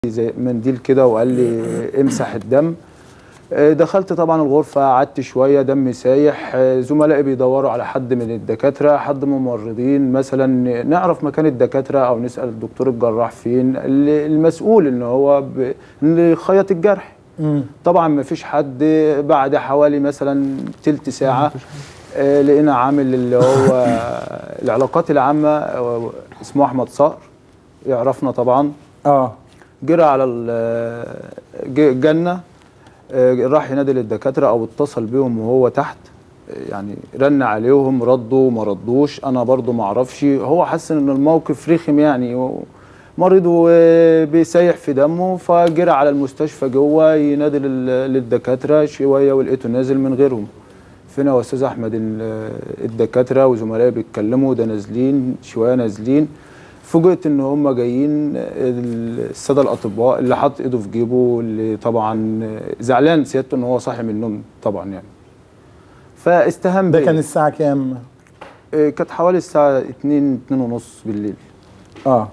زي منديل كده وقال لي امسح الدم آه، دخلت طبعا الغرفة قعدت شوية دم سايح آه، زملائي بيدوروا على حد من الدكاترة حد من الممرضين مثلا نعرف مكان الدكاترة أو نسأل الدكتور الجراح فين اللي- المسؤول إن هو ب... إن يخيط الجرح طبعا ما فيش حد بعد حوالي مثلا تلت ساعة آه، لقينا عامل اللي هو العلاقات العامة آه، اسمه أحمد صقر يعرفنا طبعا اه جرى على ال- ج- جنة آه، راح ينادي للدكاترة أو اتصل بيهم وهو تحت آه، يعني رن عليهم ردوا ما ردوش أنا برضو ما أعرفش هو حس إن الموقف رخم يعني و- مريض وبيسيح في دمه فجرى على المستشفى جوه ينادي لل- للدكاترة شوية ولقيته نازل من غيرهم فين يا استاذ احمد ال- الدكاتره وزملائي بيتكلموا ده نازلين شويه نازلين فوجئت ان هم جايين الساده الاطباء اللي حاطط ايده في جيبه اللي طبعا زعلان سيادته ان هو صاحي من النوم طبعا يعني فاستهان ده بيا. كان الساعه كام إيه، كانت حوالي الساعه 2 2 ونص بالليل اه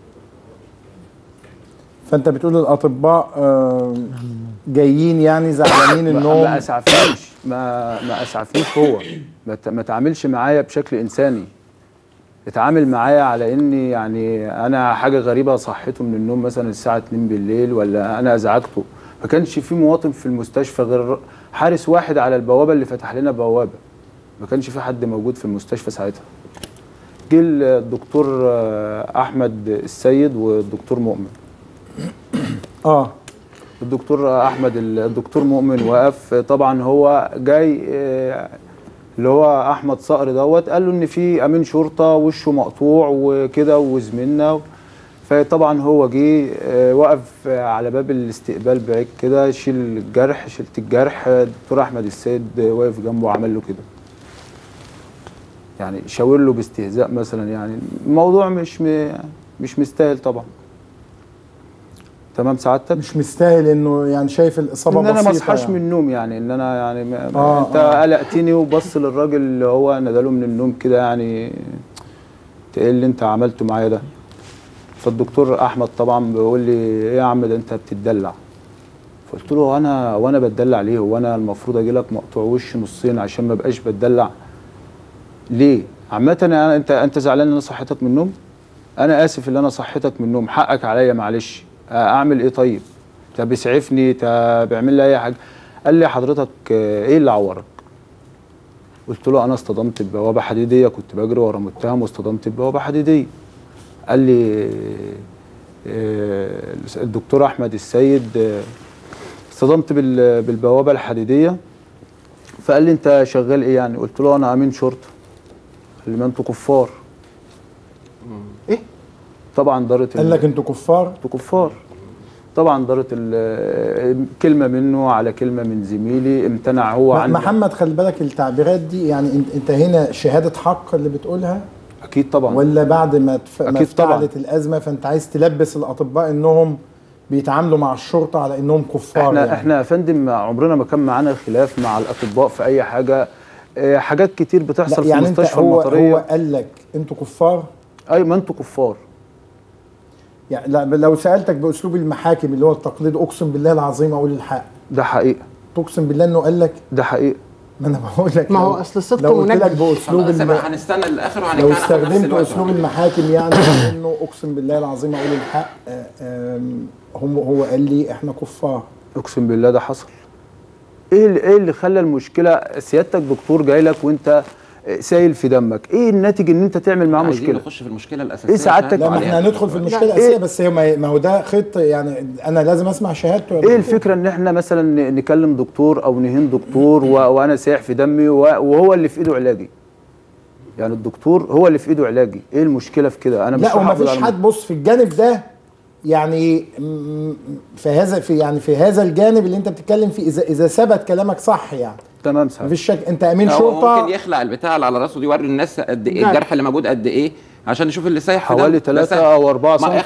فانت بتقول الاطباء آه جايين يعني زعلانين ما- انهم ما اسعفنيش ما ما اسعفنيش هو ما ت- ما تعاملش معايا بشكل انساني اتعامل معايا على اني يعني انا حاجه غريبه صحيته من النوم مثلا الساعه 2 بالليل ولا انا ازعجته ما كانش في مواطن في المستشفى غير حارس واحد على البوابه اللي فتح لنا بوابه ما كانش في حد موجود في المستشفى ساعتها جه الدكتور آه، احمد السيد والدكتور مؤمن اه الدكتور احمد الدكتور مؤمن وقف طبعا هو جاي آه، اللي هو احمد صقر دوت قال له ان في امين شرطه وشه مقطوع وكده وزميلنا فطبعا هو جه آه، وقف على باب الاستقبال بعيد كده شيل الجرح شلت الجرح الدكتور احمد السيد واقف جنبه عمل له كده يعني شاور له باستهزاء مثلا يعني الموضوع مش م... مش مستاهل طبعا تمام سعادتك مش مستاهل انه يعني شايف الاصابه ان انا بسيطه ما اصحاش يعني. من النوم يعني ان انا يعني ما ما آه، انت آه. قلقتني وبص للراجل اللي هو نداله من النوم كده يعني انت ايه اللي انت عملته معايا ده فالدكتور احمد طبعا بيقول لي ايه يا عم ده انت بتدلع فقلت له انا وانا بتدلع ليه هو انا المفروض اجي لك مقطوع وش نصين عشان ما بقاش بتدلع ليه عامه انا انت انت زعلان ان انا صحيتك من النوم انا اسف ان انا صحيتك من النوم حقك عليا معلش اعمل ايه طيب طب اسعفني طب اعمل لي اي حاجه قال لي حضرتك آه، ايه اللي عورك قلت له انا اصطدمت ببوابه حديديه كنت بجري ورا متهم واصطدمت ببوابه حديديه قال لي آه، الدكتور احمد السيد آه، اصطدمت بال- بالبوابه الحديديه فقال لي انت شغال ايه يعني قلت له انا امين شرطه قال لي ما انتوا كفار ايه طبعا دارت قال ال- لك انتوا كفار انتوا كفار طبعا دارت ال- كلمه منه على كلمه من زميلي امتنع هو م- عن محمد خلي بالك التعبيرات دي يعني انت, انت هنا شهاده حق اللي بتقولها اكيد طبعا ولا بعد ما تف... ما أكيد طبعاً. افتعلت الازمه فانت عايز تلبس الاطباء انهم بيتعاملوا مع الشرطه على انهم كفار احنا يعني. احنا يا فندم عمرنا ما كان معانا خلاف مع الاطباء في اي حاجه اه، حاجات كتير لا بتحصل في يعني انت المستشفى هو المطريه هو قال لك انتوا كفار اي ما انتوا كفار يعني لا لو سالتك باسلوب المحاكم اللي هو التقليد اقسم بالله العظيم اقول الحق ده حقيقه تقسم بالله انه قال لك ده حقيقه ما انا بقول لك ما هو لو- أصل الصدق لو قلت لك منجم. باسلوب خلاص الم... يبقى هنستنى للاخر لو وهنتكلم نفس استخدمت الوقت اسلوب المحاكم يعني انه اقسم بالله العظيم اقول الحق آه، آم، هم هو قال لي احنا كفار اقسم بالله ده حصل ايه اللي ايه اللي خلى المشكله سيادتك دكتور جاي لك وانت سايل في دمك ايه الناتج ان انت تعمل معاه عايزين مشكله نخش في المشكله الاساسيه إيه سعادتك؟ عشان لا ما عليها. احنا هندخل في المشكله لا. الاساسيه إيه؟ بس هي ما ما هو ده خط يعني انا لازم اسمع شهادته يا ايه دكتور. الفكره ان احنا مثلا ن- نكلم دكتور او نهين دكتور و... وانا سايح في دمي و... وهو اللي في ايده علاجي يعني الدكتور هو اللي في ايده علاجي ايه المشكله في كده انا مش لا وما هحافظ فيش على حد بص في الجانب ده يعني م- في هذا في يعني في هذا الجانب اللي انت بتتكلم فيه اذا اذا ثبت كلامك صح يعني تمام ما سعادتك فيش شك انت امين هو شرطه ممكن يخلع البتاع اللي على راسه دي يوري الناس قد ايه لا. الجرح اللي موجود قد ايه عشان نشوف اللي سايح في ده. حوالي بس ثلاثة أو أربعة ما سم